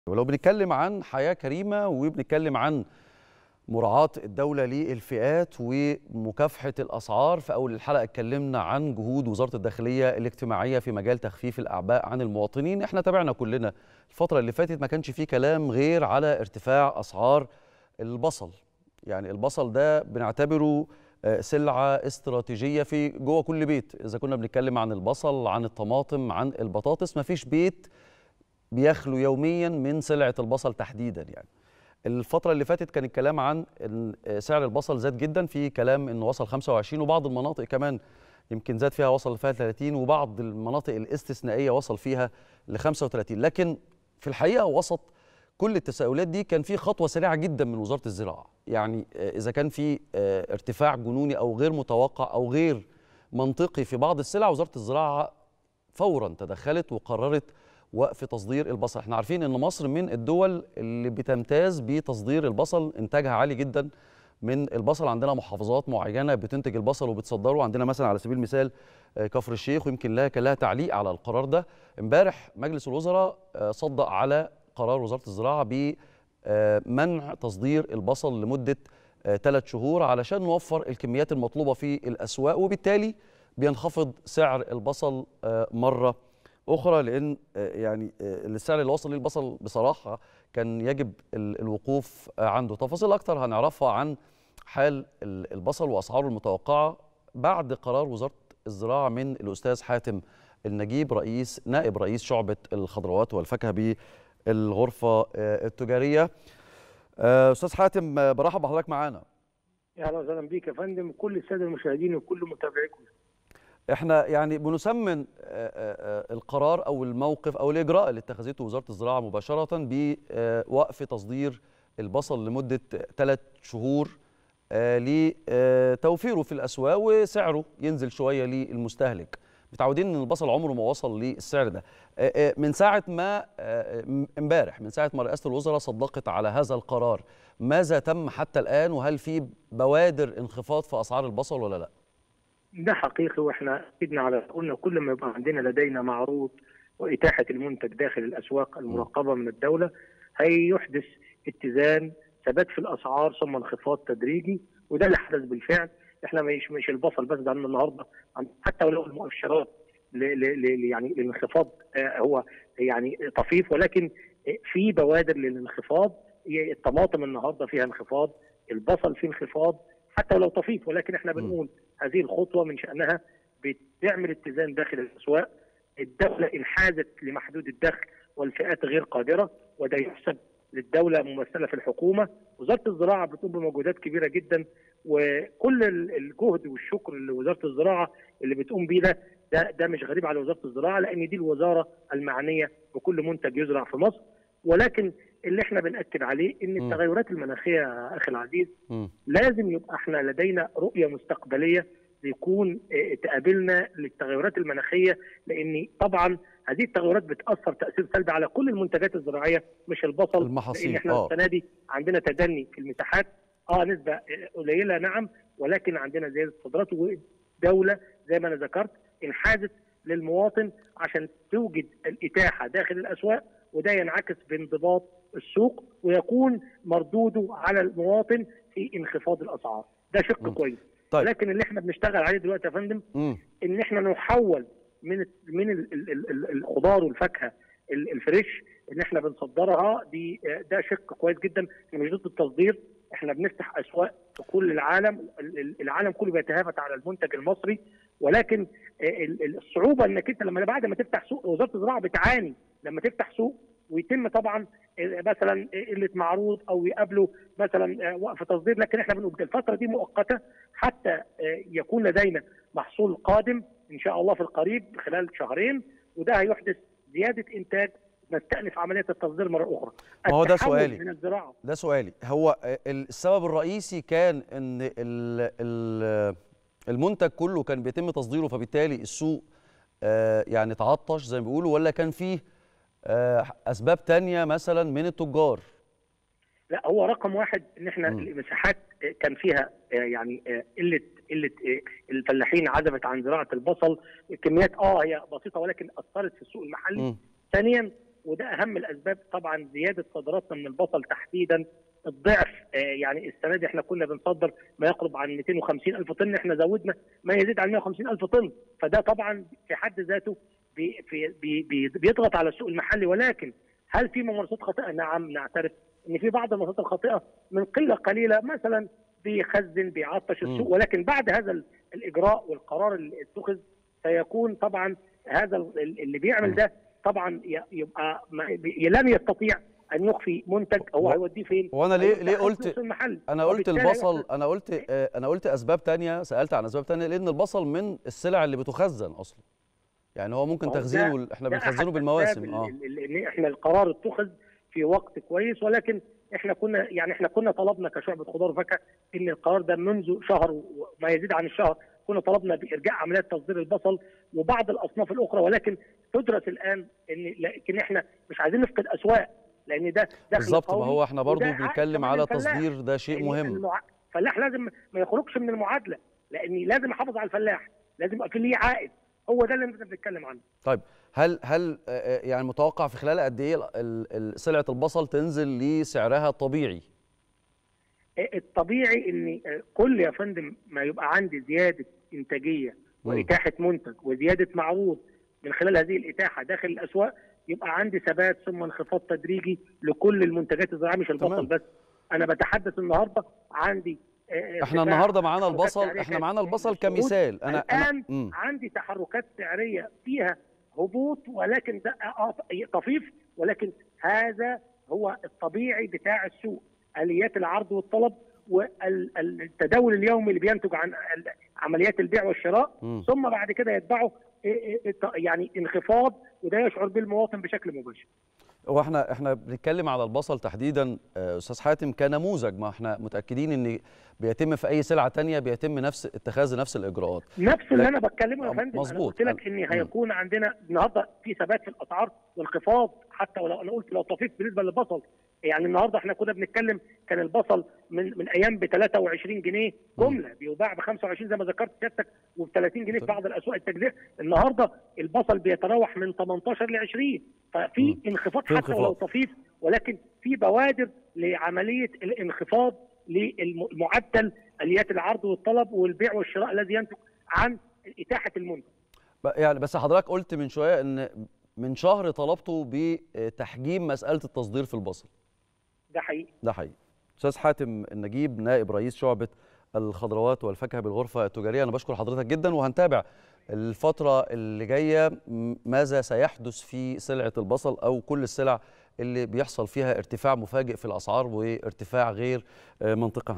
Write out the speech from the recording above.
ولو بنتكلم عن حياة كريمة وبنتكلم عن مراعاة الدولة للفئات ومكافحة الأسعار في أول الحلقة اتكلمنا عن جهود وزارة الداخلية الاجتماعية في مجال تخفيف الأعباء عن المواطنين احنا تابعنا كلنا الفترة اللي فاتت ما كانش فيه كلام غير على ارتفاع أسعار البصل يعني البصل ده بنعتبره آه، سلعة استراتيجية في جوه كل بيت إذا كنا بنتكلم عن البصل عن الطماطم عن البطاطس ما فيش بيت بيخلو يوميا من سلعة البصل تحديدا يعني الفترة اللي فاتت كان الكلام عن إن سعر البصل زاد جدا في كلام انه وصل 25 وبعض المناطق كمان يمكن زاد فيها وصل فيها 30 وبعض المناطق الاستثنائية وصل فيها ل 35 لكن في الحقيقة وسط كل التساؤلات دي كان في خطوة سريعة جدا من وزارة الزراعة يعني آه، إذا كان في آه، ارتفاع جنوني أو غير متوقع أو غير منطقي في بعض السلع وزارة الزراعة فورا تدخلت وقررت وقف تصدير البصل احنا عارفين ان مصر من الدول اللي بتمتاز بتصدير البصل انتاجها عالي جدا من البصل عندنا محافظات معينه بتنتج البصل وبتصدره عندنا مثلا على سبيل المثال آه، كفر الشيخ ويمكن لها كان لها تعليق على القرار ده امبارح مجلس الوزراء آه، صدق على قرار وزاره الزراعه بمنع تصدير البصل لمده ثلاث شهور علشان نوفر الكميات المطلوبه في الاسواق وبالتالي بينخفض سعر البصل آه، مره اخرى لان آه، يعني آه، السعر اللي وصل ليه البصل بصراحه كان يجب ال- الوقوف آه، عنده تفاصيل اكتر هنعرفها عن حال ال- البصل واسعاره المتوقعه بعد قرار وزاره الزراعه من الاستاذ حاتم النجيب رئيس نائب رئيس شعبه الخضروات والفاكهه بالغرفه آه، التجاريه آه، استاذ حاتم آه، برحب بحضرتك معانا يا اهلا وسهلا بيك يا فندم وكل الساده المشاهدين وكل متابعيكم احنا يعني بنسمن آه، آه، آه، القرار او الموقف او الاجراء اللي اتخذته وزاره الزراعه مباشره بوقف تصدير البصل لمده ثلاث شهور آه، لتوفيره في الاسواق وسعره ينزل شويه للمستهلك متعودين ان البصل عمره ما وصل للسعر ده آه، آه، من ساعه ما آه، م- امبارح من ساعه ما رئاسه الوزراء صدقت على هذا القرار ماذا تم حتى الان وهل في بوادر انخفاض في اسعار البصل ولا لا ده حقيقي واحنا اكدنا على قلنا كل ما يبقى عندنا لدينا معروض واتاحه المنتج داخل الاسواق المراقبه من الدوله هيحدث اتزان ثبات في الاسعار ثم انخفاض تدريجي وده اللي حدث بالفعل احنا مش مش البصل بس ده عندنا النهارده عن- حتى ولو المؤشرات ل ل ل يعني الانخفاض آه، هو يعني طفيف ولكن آه، في بوادر للانخفاض هي الطماطم النهارده فيها انخفاض البصل فيه انخفاض حتى ولو طفيف ولكن احنا بنقول هذه الخطوه من شانها بتعمل اتزان داخل الاسواق الدوله انحازت لمحدود الدخل والفئات غير قادره وده يحسب للدوله ممثله في الحكومه وزاره الزراعه بتقوم بمجهودات كبيره جدا وكل ال- الجهد والشكر لوزاره الزراعه اللي بتقوم بيه ده ده ده مش غريب على وزاره الزراعه لان دي الوزاره المعنيه بكل منتج يزرع في مصر ولكن اللي احنا بناكد عليه ان م. التغيرات المناخيه يا اخي العزيز مم. لازم يبقى احنا لدينا رؤيه مستقبليه ليكون اه، تقابلنا للتغيرات المناخيه لان طبعا هذه التغيرات بتاثر تاثير سلبي على كل المنتجات الزراعيه مش البصل المحاصيل، لان احنا آه. السنه دي عندنا تدني في المساحات اه نسبه اه، قليله نعم ولكن عندنا زياده صادرات ودوله زي ما انا ذكرت انحازت للمواطن عشان توجد الاتاحه داخل الاسواق وده ينعكس بانضباط السوق ويكون مردوده على المواطن في انخفاض الاسعار ده شق مم. كويس طيب. لكن اللي احنا بنشتغل عليه دلوقتي يا فندم مم. ان احنا نحول من من ال- ال- ال- ال- الخضار والفاكهه ال- الفريش ان احنا بنصدرها دي ده شق كويس جدا احنا مش ضد التصدير احنا بنفتح اسواق في كل العالم ال- ال- العالم كله بيتهافت على المنتج المصري ولكن ال- ال- الصعوبه انك انت لما بعد ما تفتح سوق وزاره الزراعه بتعاني لما تفتح سوق ويتم طبعا مثلا قله معروض او يقابلوا مثلا وقف تصدير لكن احنا بنقول الفتره دي مؤقته حتى يكون لدينا محصول قادم ان شاء الله في القريب خلال شهرين وده هيحدث زياده انتاج نستأنف عمليه التصدير مره اخرى. ما هو ده التحول سؤالي. من الزراعه ده سؤالي هو السبب الرئيسي كان ان ال ال المنتج كله كان بيتم تصديره فبالتالي السوق آه، يعني تعطش زي ما بيقولوا ولا كان فيه آه، اسباب تانية مثلا من التجار لا هو رقم واحد ان احنا مم. المساحات كان فيها آه، يعني آه، قله قله آه، الفلاحين عزفت عن زراعه البصل الكميات اه هي بسيطه ولكن اثرت في السوق المحلي مم. ثانيا وده اهم الاسباب طبعا زياده صادراتنا من البصل تحديدا الضعف آه، يعني السنه دي احنا كنا بنصدر ما يقرب عن 250 الف طن احنا زودنا ما يزيد عن 150 الف طن فده طبعا في حد ذاته بي في بي بي بيضغط على السوق المحلي ولكن هل في ممارسات خاطئه؟ نعم نعترف ان في بعض الممارسات الخاطئه من قله قليله مثلا بيخزن بيعطش السوق مم. ولكن بعد هذا ال- الاجراء والقرار اللي اتخذ سيكون طبعا هذا ال- اللي بيعمل مم. ده طبعا ي- يبقى ما- بي- لن يستطيع ان يخفي منتج هو و- هيوديه فين؟ وانا ليه هيوديه ليه على قلت السوق المحلي انا قلت وبالتالي البصل انا قلت آه، انا قلت اسباب تانية سالت عن اسباب تانية لان البصل من السلع اللي بتخزن اصلا يعني هو ممكن ما هو ده- تخزينه احنا ده بنخزنه أحد بالمواسم أسباب اه ال- ال- ان احنا القرار اتخذ في وقت كويس ولكن احنا كنا يعني احنا كنا طلبنا كشعبة خضار وفاكهه ان القرار ده منذ شهر وما يزيد عن الشهر كنا طلبنا بارجاع عمليات تصدير البصل وبعض الاصناف الاخرى ولكن تدرس الان ان لكن احنا مش عايزين نفقد اسواق لان ده دخل بالظبط ما قومي هو احنا برضو وده عائد بنتكلم كمان على للفلاح. تصدير ده شيء يعني مهم المع... الفلاح لازم ما يخرجش من المعادله لان لازم احافظ على الفلاح لازم يبقى في ليه عائد هو ده اللي احنا بنتكلم عنه طيب هل هل آه، آه، يعني متوقع في خلال قد ايه ال- ال- سلعه البصل تنزل لسعرها الطبيعي الطبيعي ان كل يا فندم ما يبقى عندي زياده انتاجيه واتاحه منتج وزياده معروض من خلال هذه الاتاحه داخل الاسواق يبقى عندي ثبات ثم انخفاض تدريجي لكل المنتجات الزراعيه مش البصل تمام. بس انا بتحدث النهارده عندي آه، احنا ارتفاع النهارده معانا تحركات البصل سعرية احنا كانت معانا البصل في الصعود. كمثال انا انا الان مم. عندي تحركات سعريه فيها هبوط ولكن ده آه طفيف ولكن هذا هو الطبيعي بتاع السوق اليات العرض والطلب والتداول اليومي اللي بينتج عن ال- عمليات البيع والشراء مم. ثم بعد كده يتبعه إيه إيه يعني انخفاض وده يشعر به المواطن بشكل مباشر هو احنا احنا بنتكلم على البصل تحديدا آه، استاذ حاتم كنموذج ما احنا متاكدين ان بيتم في اي سلعه تانية بيتم نفس اتخاذ نفس الاجراءات نفس اللي لا- انا بتكلمه يا آه، فندم مظبوط. انا قلت لك ان هيكون عندنا النهارده في ثبات في الاسعار وانخفاض حتى ولو انا قلت لو طفيف بالنسبه للبصل يعني النهارده احنا كنا بنتكلم كان البصل من من ايام ب 23 جنيه جمله بيباع ب 25 زي ما ذكرت سيادتك وب 30 جنيه في بعض الاسواق التجزئه النهارده البصل بيتراوح من 18 ل 20 ففي مم. انخفاض في حتى ولو انخفاض. طفيف ولكن في بوادر لعمليه الانخفاض للمعدل اليات العرض والطلب والبيع والشراء الذي ينتج عن اتاحه المنتج ب- يعني بس حضرتك قلت من شويه ان من شهر طلبتوا بتحجيم مساله التصدير في البصل ده حقيقي ده حقيقي استاذ حاتم النجيب نائب رئيس شعبه الخضروات والفاكهه بالغرفه التجاريه انا بشكر حضرتك جدا وهنتابع الفتره اللي جايه م- ماذا سيحدث في سلعه البصل او كل السلع اللي بيحصل فيها ارتفاع مفاجئ في الاسعار وارتفاع غير آه، منطقي